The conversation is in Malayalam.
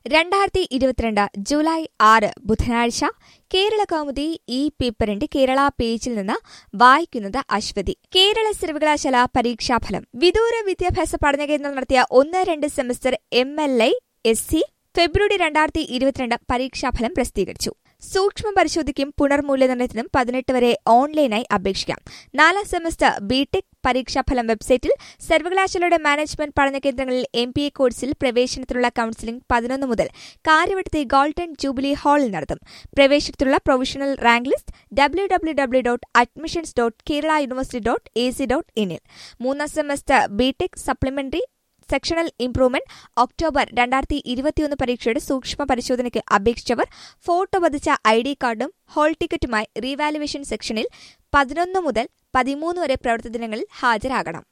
രണ്ടായിരത്തി ഇരുപത്തിരണ്ട് ജൂലൈ ആറ് ബുധനാഴ്ച കേരള കൗമുദി ഈ പേപ്പറിന്റെ കേരള പേജിൽ നിന്ന് വായിക്കുന്നത് അശ്വതി കേരള സർവകലാശാല പരീക്ഷാഫലം വിദൂര വിദ്യാഭ്യാസ പഠനകേന്ദ്രം നടത്തിയ ഒന്ന് രണ്ട് semester M L I S C February രണ്ടായിരത്തി ഇരുപത്തിരണ്ട് പരീക്ഷാഫലം പ്രസിദ്ധീകരിച്ചു സൂക്ഷ്മ പരിശോധിക്കും പുനർമൂല്യനിർണ്ണയത്തിനും പതിനെട്ട് വരെ ഓൺലൈനായി അപേക്ഷിക്കാം നാലാം സെമസ്റ്റർ ബിടെക് പരീക്ഷാഫലം വെബ്സൈറ്റിൽ സർവകലാശാലയുടെ മാനേജ്മെന്റ് പഠനകേന്ദ്രങ്ങളിൽ എം പി എ കോഴ്സിൽ പ്രവേശനത്തിനുള്ള കൌൺസിലിംഗ് പതിനൊന്ന് മുതൽ കാര്യവട്ടത്തെ ഗോൾഡൻ ജൂബിലി ഹാളിൽ നടത്തും പ്രവേശനത്തിനുള്ള provisional rank list W W W dot admissions dot Kerala university dot A C dot ഇനിൽ മൂന്നാം semester B Tech supplementary sessional improvement October രണ്ടായിരത്തി ഇരുപത്തിയൊന്ന് പരീക്ഷയുടെ സൂക്ഷ്മ പരിശോധനയ്ക്ക് അപേക്ഷിച്ചവർ ഫോട്ടോ പതിച്ച ഐ ഡി കാർഡും ഹാൾ ടിക്കറ്റുമായി റീവാലുവേഷൻ സെക്ഷനിൽ പതിനൊന്ന് മുതൽ പതിമൂന്ന് വരെ പ്രവൃത്തി ദിനങ്ങളിൽ ഹാജരാകണം